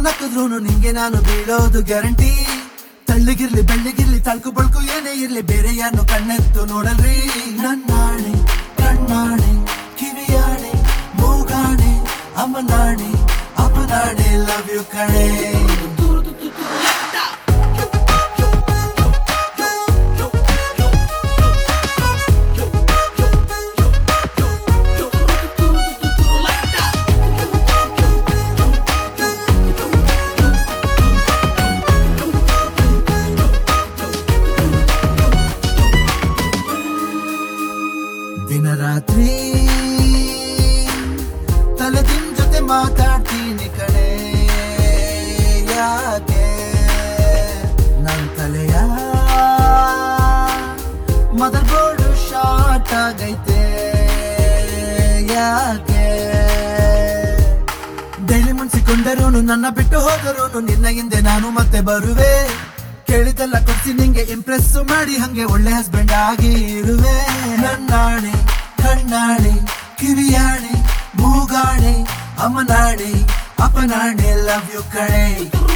ನಕ್ಕಿದ್ರು ನಿಂಗೆ ನಾನು ಬೀಳೋದು ಗ್ಯಾರಂಟಿ ತಳ್ಳಿಗಿರ್ಲಿ ಬೆಳ್ಳಿಗಿರ್ಲಿ ತಳ್ಕು ಬಳ್ಕು ಏನೇ ಇರ್ಲಿ ಬೇರೆ ಯಾರು ಕಣ್ಣೆತ್ತು ನೋಡಲ್ರಿ ನನ್ನಾಣೆ ಕಣ್ಣಾಣೆ ಕಿವಿಯಾಣೆ ಮೂಗಾಣೆ ಅಮ್ಮನಾಣೆ ಅಪ್ಪನಾಣೆ ಲವ್ ಯು ಕಣೆ ದಿನ ರಾತ್ರಿ ತಲೆದಿನ್ ಜೊತೆ ಮಾತಾಡ್ತೀನಿ ಕಣೆ ಯಾಕೆ ನನ್ ತಲೆಯ ಮದರ್ ಬೋರ್ಡು ಶಾರ್ಟ್ ಆಗೈತೆ ಯಾಕೆ ಡೈಲಿ ಮುನ್ಸಿಕೊಂಡರೂ ನನ್ನ ಬಿಟ್ಟು ಹೋದರೂ ನಿನ್ನ ಹಿಂದೆ ನಾನು ಮತ್ತೆ ಬರುವೆ ಕೇಳಿದೆಲ್ಲ ಕೊಡ್ಸಿ ನಿಂಗೆ ಇಂಪ್ರೆಸ್ ಮಾಡಿ ಹಂಗೆ ಒಳ್ಳೆ ಹಸ್ಬೆಂಡ್ ಆಗಿ ಇರುವೆ ನನ್ನಾಣೆ ಕಣ್ಣಾಣೆ ಕಿವಿಯಾಣೆ ಮೂಗಾಣೆ ಅಮ್ಮನಾಣೆ ಅಪ್ಪನಾಣೆ ಲವ್ ಯು ಕಣೆ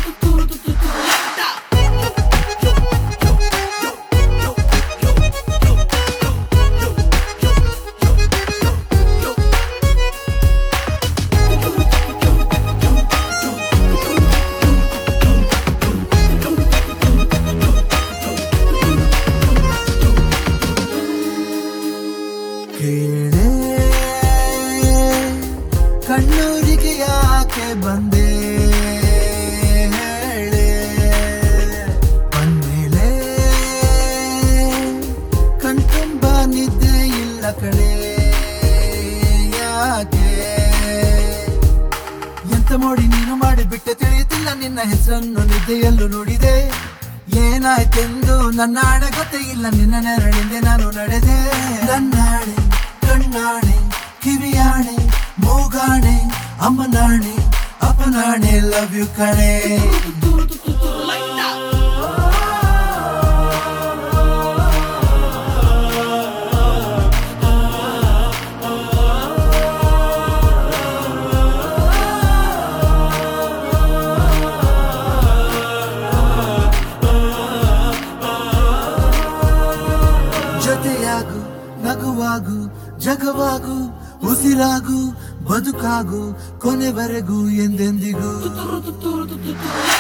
ಕೇಳೆ ಕಣ್ಣೂರಿಗೆ ಯಾಕೆ ಬಂದೆ ಹೇಳೆ ಬಂದ್ಮೇಲೆ ಕಣ್ತುಂಬ ನಿದ್ದೆ ಇಲ್ಲ ಕಡೆ ಯಾಕೆ ಎಂತ ಮೋಡಿ ನೀನು ಮಾಡಿ ಬಿಟ್ಟೆ ತಿಳಿಯುತ್ತಿಲ್ಲ ನಿನ್ನ ಹೆಸರನ್ನು ನಿದ್ದೆಯಲ್ಲೂ ನೋಡಿದೆ ಏನಾಯ್ತೆಂದು ನನ್ನ ಆಣೆ ಗೊತ್ತೇ ಇಲ್ಲ ನಿನ್ನ ನೆರಳಿಂದೆ ನಾನು ನಡೆದೆ ನನ್ನಾಣೆ ಕಣ್ಣಾಣೆ ಕಿವಿಯಾಣೆ ಮೂಗಾಣೆ ಅಮ್ಮನಾಣೆ ಅಪ್ಪನಾಣೆ ಲವ್ ಯು ಕಣೆ ಜೊತೆಯಾಗು ನಗುವಾಗು ಜಗವಾಗು ಉಸಿರಾಗು ಬದುಕಾಗು ಕೊನೆವರೆಗೂ ಎಂದೆಂದಿಗೂ